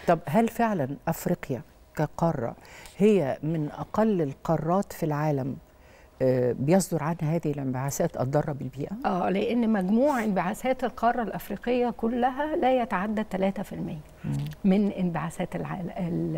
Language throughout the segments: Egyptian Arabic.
طب هل فعلا افريقيا كقاره هي من اقل القارات في العالم آه، بيصدر عنها هذه الانبعاثات الضاره بالبيئه؟ اه لان مجموع انبعاثات القاره الافريقيه كلها لا يتعدى 3% من انبعاثات العالم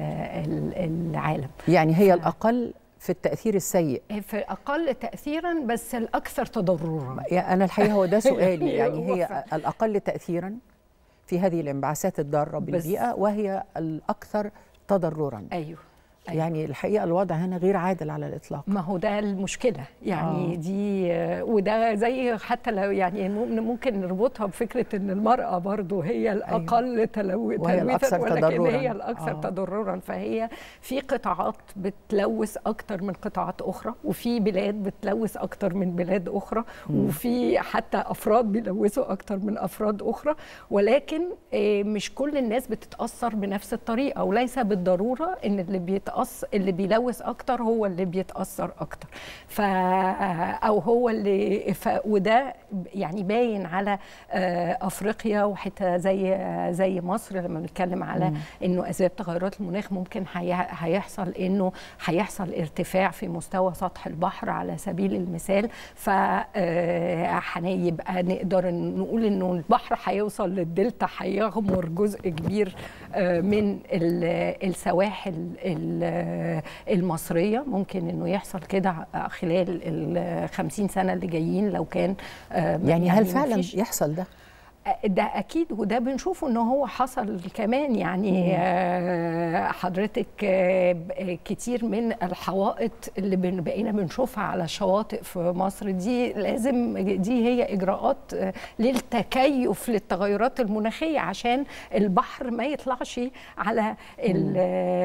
العالم يعني هي الاقل في التاثير السيء في اقل تاثيرا بس الاكثر تضررا يعني انا الحقيقه هو ده سؤالي يعني يعني هو هي فعلا. الاقل تاثيرا في هذه الانبعاثات الضاره بالبيئه وهي الاكثر تضررا ايوه أيوة. يعني الحقيقه الوضع هنا غير عادل على الاطلاق ما هو ده المشكلة يعني آه. آه. دي وده زي حتى لو يعني ممكن نربطها بفكرة ان المرأة برضو هي الأقل أيوة. تلو وهي الأكثر ولكن تضرراً. هي الأكثر آه. آه. تضررا فهي في قطاعات بتلوث أكتر من قطاعات أخرى وفي بلاد بتلوث أكتر من بلاد أخرى مم. وفي حتى أفراد بيلوثوا أكتر من أفراد أخرى ولكن آه، مش كل الناس بتتأثر بنفس الطريقة وليس بالضرورة ان اللي بيتأثر اللي بيلوث اكتر هو اللي بيتاثر اكتر ف او هو اللي ف وده يعني باين على آه، افريقيا وحتى زي زي مصر لما بنتكلم على مم. انه اسباب تغيرات المناخ ممكن هي- هيحصل انه هيحصل ارتفاع في مستوى سطح البحر على سبيل المثال ف آه، هيبقى نقدر نقول انه البحر هيوصل للدلتا هيغمر جزء كبير آه، من ال- السواحل ال- المصريه ممكن انه يحصل كده خلال ال 50 سنه اللي جايين لو كان آه، يعني هل فعلا مفيش- يحصل ده ده اكيد وده بنشوفه ان هو حصل كمان يعني آه، حضرتك آه، ب- كتير من الحوائط اللي بن- بقينا بنشوفها على الشواطئ في مصر دي لازم دي هي اجراءات آه، للتكيف للتغيرات المناخيه عشان البحر ما يطلعش على ال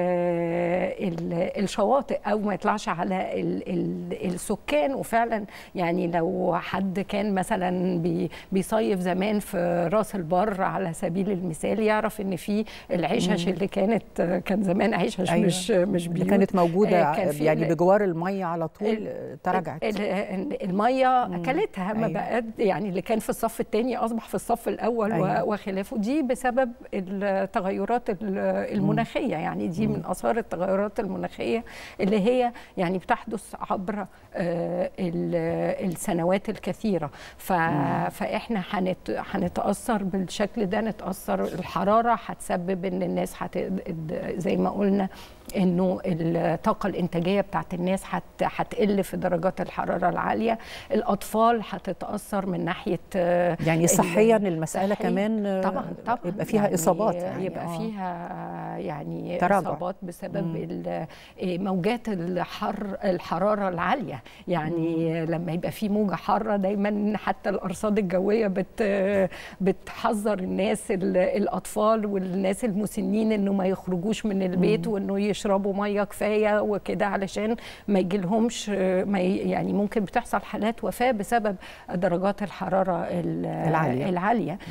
ال الشواطئ او ما يطلعش على ال ال السكان وفعلا يعني لو حد كان مثلا بي بيصيف زمان في راس البر على سبيل المثال يعرف ان في العشش اللي كانت كان زمان عشش أيوة. مش مش اللي بيوت كانت موجوده آه، كان في يعني ال- بجوار الميه على طول ال- آه، تراجعت ال- ال- الميه اكلتها ما أيوة. بقت يعني اللي كان في الصف الثاني اصبح في الصف الاول أيوة. أيوة. وخلافه دي بسبب التغيرات ال- المناخيه يعني دي من اثار التغيرات المناخيه اللي هي يعني بتحدث عبر آه، ال- السنوات الكثيره ف... فاحنا هنت... هنتاثر بالشكل ده نتاثر الحراره هتسبب ان الناس هت... زي ما قلنا انه الطاقه الانتاجيه بتاعت الناس هت... هتقل في درجات الحراره العاليه الاطفال هتتاثر من ناحيه آه، يعني ال- صحيا المساله صحيا. كمان آه، طبعا طبعا يبقى فيها يعني اصابات يعني يبقى آه. فيها يعني تراجع. اصابات بسبب ال- إيه، موجات الحر الحراره العاليه يعني لما يبقى في موجه حاره دايما حتى الارصاد الجويه بت بتحذر الناس ال- الاطفال والناس المسنين انه ما يخرجوش من البيت وانه يشربوا ميه كفايه وكده علشان ما يجيلهمش ما ي- يعني ممكن بتحصل حالات وفاه بسبب درجات الحراره ال- العالية. العاليه